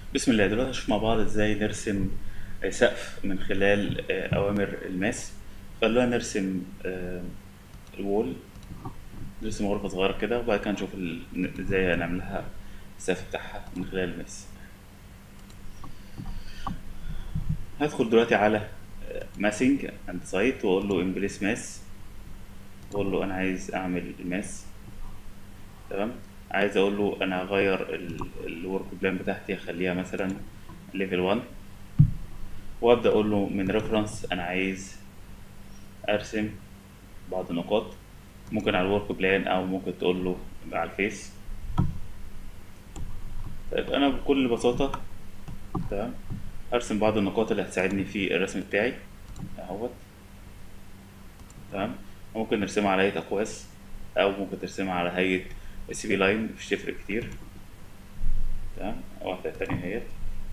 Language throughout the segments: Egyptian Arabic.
بسم الله دلوقتي هنشوف مع بعض ازاي نرسم آه، سقف من خلال آه، أوامر الماس خلونا نرسم آه، الوول نرسم غرفة صغيرة كده وبعد كده نشوف ال- ن- ازاي هنعملها السقف بتاعها من خلال الماس هدخل دلوقتي على ماسنج عند سايت واقول له امبليس ماس واقول له انا عايز اعمل ماس تمام عايز اقول له انا هغير الورك بلان بتاعتي اخليها مثلا ليفل 1 وابدا اقول له من ريفرنس انا عايز ارسم بعض النقاط ممكن على الورك بلان او ممكن تقول له على الفيس طيب انا بكل بساطه تمام ارسم بعض النقاط اللي هتساعدني في الرسم بتاعي اهوت تمام ممكن نرسمها على هيئه اقواس او ممكن ترسمها على هيئه سي بي لاين مش تفرق كتير تمام واحده تانية اهيت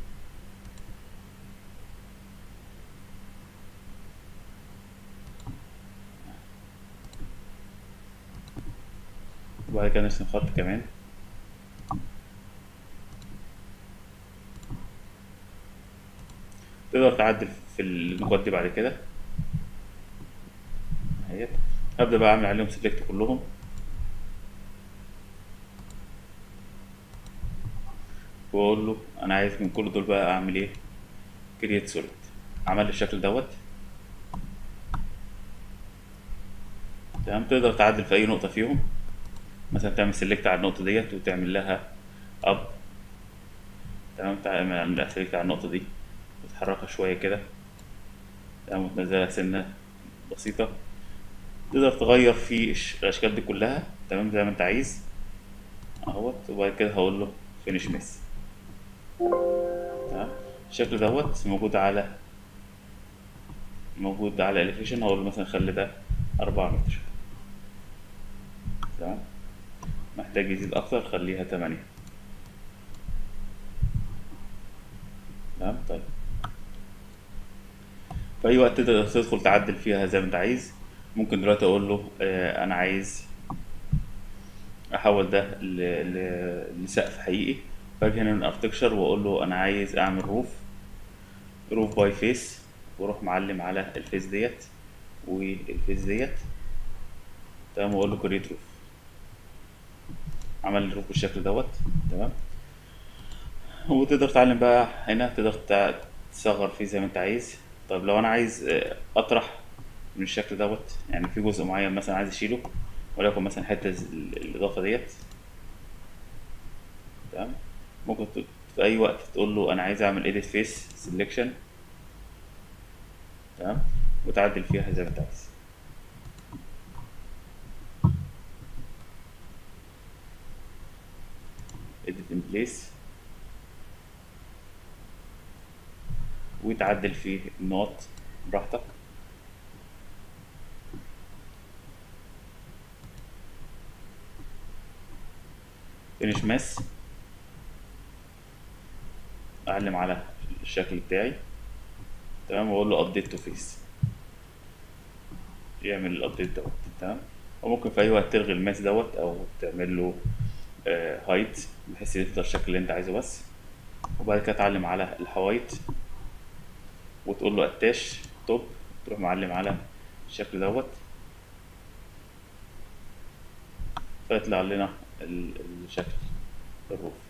وبعد كده نرسم خط كمان تقدر تعدل في النقاط دي بعد كده اهيت هبدأ بقى اعمل عليهم سيلكت كلهم واقول له انا عايز من كل دول بقى اعمل ايه كرييت سوليد عمل لي الشكل دوت تمام تقدر تعدل في اي نقطة فيهم مثلا تعمل سيلكت على النقطة ديت وتعمل لها اب تمام تعمل سيلكت على النقطة دي وتحركها شوية كده تمام وتنزلها سنة بسيطة تقدر تغير في الش- الأشكال دي كلها تمام زي ما أنت عايز أهوت وبعد كده هقول له فينيش ميس تمام الشكل دوت موجود على موجود على الإليفيشن هقول له مثلا خلي ده أربعة متر تمام محتاج يزيد أكتر خليها تمانية تمام طيب في أي وقت تقدر تدخل تعدل فيها زي ما أنت عايز ممكن دلوقتي أقول له آه أنا عايز أحول ده ل- ل- لسقف حقيقي باجي هنا من اركتكشر وأقول له أنا عايز أعمل روف روف باي فيس وأروح معلم على الفيس ديت والفيس ديت تمام وأقول له كريت روف عمل لي الروف بالشكل دوت تمام وتقدر تعلم بقى هنا تقدر تع- تصغر فيه زي ما انت عايز طب لو انا عايز آه، اطرح من الشكل دوت يعني في جزء معين مثلا عايز اشيله وليكن مثلا حته ز- ال- الاضافه ديت تمام ممكن ت- في اي وقت تقول له انا عايز اعمل edit face selection تمام وتعدل فيها زي ما انت عايز edit in place وتعدل فيه النقط براحتك finish ماس اعلم على الشكل بتاعي تمام واقول له ابديت تو فيس يعمل الابديت دوت تمام وممكن في اي وقت تلغي الماس دوت او تعمل له هايت بحيث يفضل الشكل اللي انت عايزه بس وبعد كده تعلم على الحوايط وتقول له اتاش توب تروح معلم على الشكل دوت فيطلع لنا ال- الشكل الروف